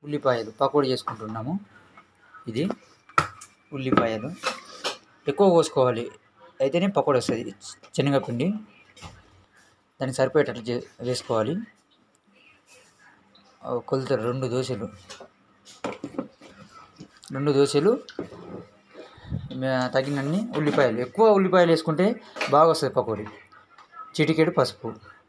ఉల్లిపాయలు పకోడీ చేసుకుంటున్నాము ఇది ఉల్లిపాయలు ఎక్కువ కోసుకోవాలి అయితేనే పకోడీ వస్తుంది శనగపిండి దానికి సరిపోయేటట్లు చే వేసుకోవాలి ఆ, కొలత రెండు దోశలు రెండు దోశలు మే- తగినన్ని ఉల్లిపాయలు ఎక్కువ ఉల్లిపాయలు వేసుకుంటే బాగా వస్తుంది పకోడీ చిటికెడు పసుపు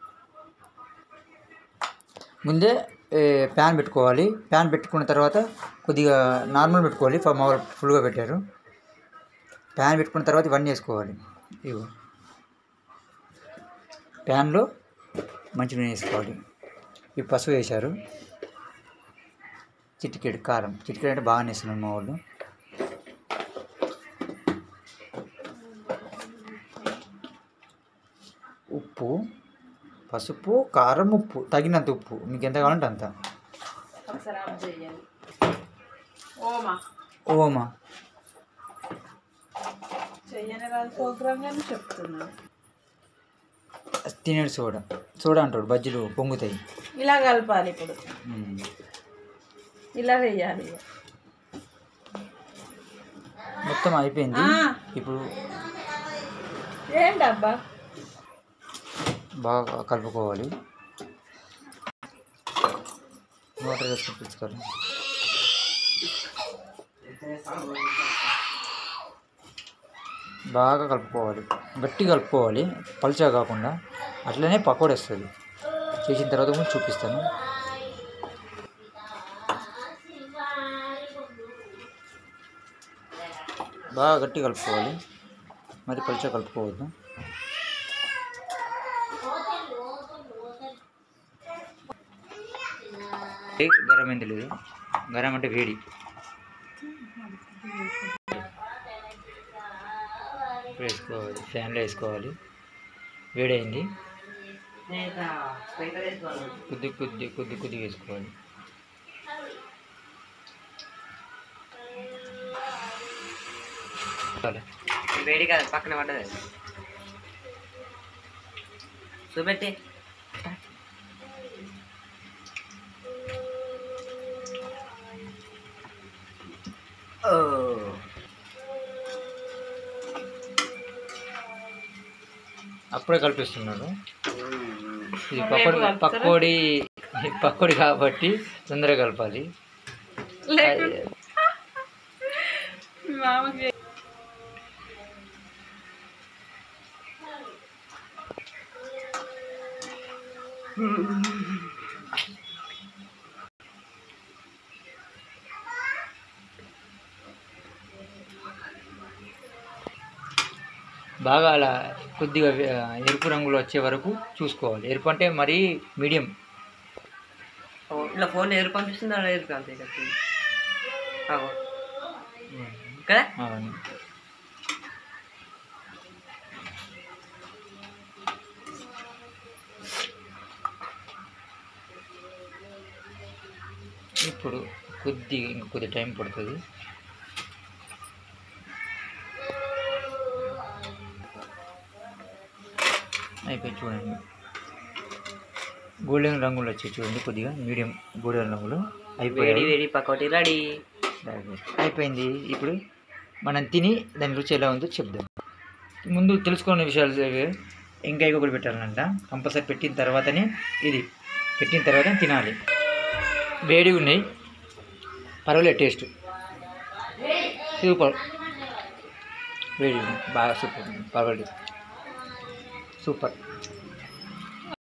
ముందే ఏ, ప్యాన్ పెట్టుకోవాలి ప్యాన్ పెట్టుకున్న తర్వాత కొద్దిగా నార్మల్ పెట్టుకోవాలి ఫ- మా వాళ్ళు ఫుల్గా పెట్టారు ప్యాన్ పెట్టుకున్న తర్వాత ఇవన్నీ వేసుకోవాలి ఇవి ప్యాన్లో మంచి నూనె వేసుకోవాలి ఈ పసుపు వేశారు చిటికెడు కారం చిటికెడు అంటే బాగా వేస్తున్నారు మా వాళ్ళు ఉప్పు పసుపు కారం ఉప్పు తగినంత ఉప్పు మీకు ఎంత కావాలంటే అంత ఒకసారి ఆఫ్ చేయాలి ఓమా ఓమా చెయ్యని రాదు ప్రోగ్రామ్ కానీ చెప్తున్నా తినేడు సోడా సోడా అంటాడు బజ్జీలు పొంగుతాయి ఇలా కలపాలి ఇప్పుడు మ్మ్. ఇలా వేయాలి మొత్తం అయిపోయింది ఆ. ఇప్పుడు ఏంటబ్బా బాగా కలుపుకోవాలి వాటర్ వేసుకొని పిలుచుకోవాలి బాగా కలుపుకోవాలి గట్టి కలుపుకోవాలి పలుచగా కాకుండా అట్లనే పకోడీ వస్తుంది చేసిన తర్వాత కూడా చూపిస్తాను బాగా గట్టి కలుపుకోవాలి మరి పలుచగా కలుపుకోవద్దు ఏ గరం ఏం తెలియదు గరం అంటే వేడి ఇప్పుడు వేసుకోవాలి ఫ్యాన్లో వేసుకోవాలి వేడి అయింది కొద్ది కొద్ది కొద్ది కొద్ది వేసుకోవాలి చాలు. వేడి కాదు పక్కన పడ్డది చూపెట్టి ఓ అప్పుడే కలిపిస్తున్నాడు ఇది రేపు పకోడి కలుపుతారా? పకోడి పకోడి కాబట్టి తొందరగా కలపాలి లేకుంటే మామకి బాగా అలా కొద్దిగా ఆ, ఎరుపు రంగులో వచ్చే వరకు చూసుకోవాలి ఎరుపు అంటే మరీ మీడియం ఓ, ఇట్లా ఫోన్ ఎదురు పంపిస్తుంది అలా ఎదురు అంతే కదా ఆగో. కదా అవును ఇప్పుడు కొద్ది ఇంక కొద్ది టైం పడుతుంది అయిపోయి చూడండి గోల్డెన్ రంగులు వచ్చాయి చూడండి కొద్దిగా మీడియం గోల్డెన్ రంగులు వేడి అయిపోయాయి వేడి పకోటి రెడీ అయిపోయింది ఇప్పుడు మనం తిని దాని రుచి ఎలా ఉందో చెప్దాం ముందు తెలుసుకునే విషయాలు ఇవి. ఇంకా ఇంకొకటి పెట్టాలంట కంపల్సరీ పెట్టిన తర్వాతనే ఇది పెట్టిన తర్వాత తినాలి వేడి ఉన్నాయి పర్వాలేదు టేస్ట్ సూపర్ వేడి ఉన్నాయి బాగా సూపర్ పర్వాలేదు సూపర్